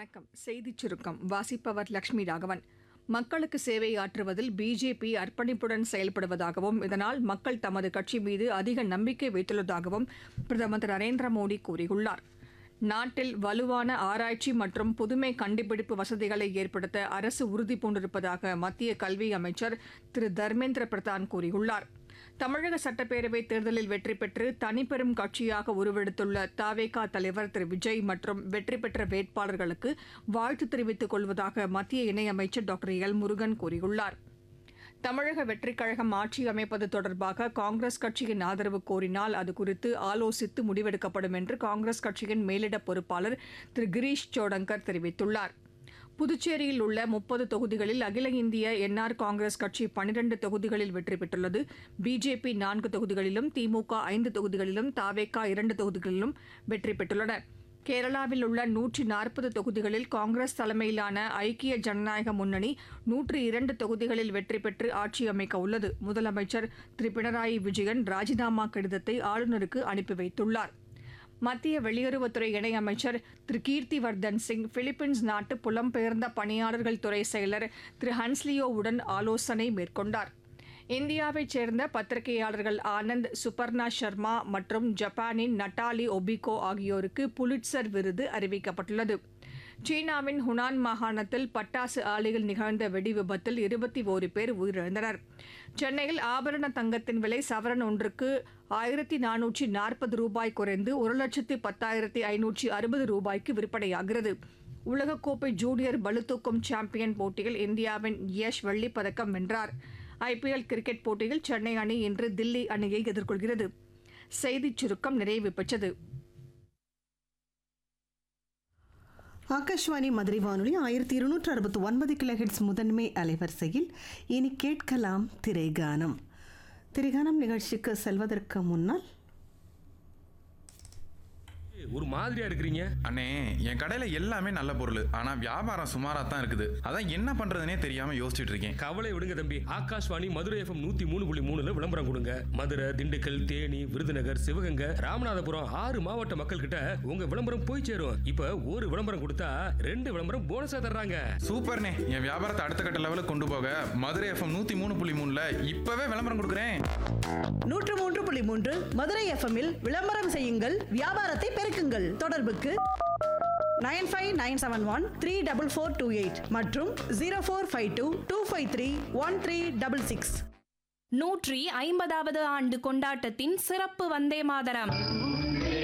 வணக்கம் செய்திச் சுருக்கம் வாசிப்பவர் லட்சுமி ராகவன் மக்களுக்கு சேவை ஆற்றுவதில் பிஜேபி அர்ப்பணிப்புடன் செயல்படுவதாகவும் இதனால் மக்கள் தமது கட்சி மீது அதிக நம்பிக்கை வைத்துள்ளதாகவும் பிரதமர் திரு நரேந்திர மோடி கூறியுள்ளார் நாட்டில் வலுவான ஆராய்ச்சி மற்றும் புதுமை கண்டுபிடிப்பு வசதிகளை ஏற்படுத்த அரசு உறுதி பூண்டிருப்பதாக மத்திய கல்வி அமைச்சர் திரு தர்மேந்திர பிரதான் கூறியுள்ளார் தமிழக சட்டப்பேரவைத் தேர்தலில் வெற்றி பெற்று தனிப்பெரும் கட்சியாக உருவெடுத்துள்ள தாவேகா தலைவர் திரு விஜய் மற்றும் வெற்றி பெற்ற வேட்பாளர்களுக்கு வாழ்த்து தெரிவித்துக் கொள்வதாக மத்திய இணையமைச்சர் டாக்டர் எல் முருகன் கூறியுள்ளார் தமிழக வெற்றிக் கழகம் ஆட்சி அமைப்பது தொடர்பாக காங்கிரஸ் கட்சியின் ஆதரவு கோரினால் அது குறித்து ஆலோசித்து முடிவெடுக்கப்படும் என்று காங்கிரஸ் கட்சியின் மேலிட பொறுப்பாளர் திரு கிரீஷ் சோடங்கர் தெரிவித்துள்ளார் புதுச்சேரியில் உள்ள முப்பது தொகுதிகளில் அகில இந்திய என்ஆர் காங்கிரஸ் கட்சி பனிரண்டு தொகுதிகளில் வெற்றி பெற்றுள்ளது பிஜேபி நான்கு தொகுதிகளிலும் திமுக ஐந்து தொகுதிகளிலும் தாவேகா இரண்டு தொகுதிகளிலும் வெற்றி பெற்றுள்ளன கேரளாவில் உள்ள நூற்றி நாற்பது தொகுதிகளில் காங்கிரஸ் தலைமையிலான ஐக்கிய ஜனநாயக முன்னணி நூற்று இரண்டு தொகுதிகளில் வெற்றி பெற்று ஆட்சி அமைக்க உள்ளது முதலமைச்சர் திரு பினராயி விஜயன் ராஜினாமா கடிதத்தை ஆளுநருக்கு அனுப்பி வைத்துள்ளார் மத்திய வெளியுறவுத்துறை இணையமைச்சர் திரு கீர்த்திவர்தன் சிங் பிலிப்பைன்ஸ் நாட்டு புலம்பெயர்ந்த பணியாளர்கள் துறை செயலர் திரு ஹன்ஸ்லியோவுடன் ஆலோசனை மேற்கொண்டார் இந்தியாவைச் சேர்ந்த பத்திரிகையாளர்கள் ஆனந்த் சுபர்ணா சர்மா மற்றும் ஜப்பானின் நட்டாலி ஒபிகோ ஆகியோருக்கு புலிட்சர் விருது அறிவிக்கப்பட்டுள்ளது சீனாவின் ஹுனான் மாகாணத்தில் பட்டாசு ஆலையில் நிகழ்ந்த வெடி விபத்தில் இருபத்தி ஓரு பேர் உயிரிழந்தனர் சென்னையில் ஆபரண தங்கத்தின் விலை சவரன் ஒன்றுக்கு ஆயிரத்தி நானூற்றி நாற்பது ரூபாய் குறைந்து ஒரு லட்சத்து பத்தாயிரத்தி ஐநூற்றி அறுபது ரூபாய்க்கு விற்பனையாகிறது உலகக்கோப்பை ஜூனியர் பளுதூக்கும் சாம்பியன் போட்டியில் இந்தியாவின் யஷ் வெள்ளிப் பதக்கம் வென்றார் ஐபிஎல் கிரிக்கெட் போட்டியில் சென்னை அணி இன்று தில்லி அணியை எதிர்கொள்கிறது செய்திச் சுருக்கம் நிறைவு பெற்றது ஆகாஷ்வாணி மதுரை வானொலி ஆயிரத்தி இருநூற்று அறுபத்தி ஒன்பது கிலோஹெட்ஸ் முதன்மை அலைவரிசையில் இனி கேட்கலாம் திரைகானம் திரைகானம் நிகழ்ச்சிக்கு செல்வதற்கு முன்னால் ஒரு மாதிரியா இருக்கிறீங்க அண்ணே என் கடையில எல்லாமே நல்ல பொருள் ஆனா வியாபாரம் சுமாரா தான் இருக்குது அதான் என்ன பண்றதுனே தெரியாம யோசிச்சுட்டு இருக்கேன் கவலை விடுங்க தம்பி ஆகாஷ்வாணி மதுரை எஃப்எம் நூத்தி மூணு புள்ளி மூணுல விளம்பரம் கொடுங்க மதுரை திண்டுக்கல் தேனி விருதுநகர் சிவகங்கை ராமநாதபுரம் ஆறு மாவட்ட மக்கள் கிட்ட உங்க விளம்பரம் போய் சேரும் இப்ப ஒரு விளம்பரம் கொடுத்தா ரெண்டு விளம்பரம் போனஸா தர்றாங்க சூப்பர்ண்ணே என் வியாபாரத்தை அடுத்த கட்ட லெவலுக்கு கொண்டு போக மதுரை எஃப்எம் நூத்தி மூணு புள்ளி மூணுல இப்பவே விளம்பரம் கொடுக்குறேன் நூற்று மூன்று புள்ளி மூன்று மதுரை எஃப்எம்மில் விளம்பரம் செய்யுங்கள் வியாபாரத்தை பெருக்குங்கள் தொடர்புக்கு nine five nine seven one three double four two eight மற்றும் zero four five two two five three one three double six நூற்றி ஐம்பதாவது ஆண்டு கொண்டாட்டத்தின் சிறப்பு வந்தே மாதரம்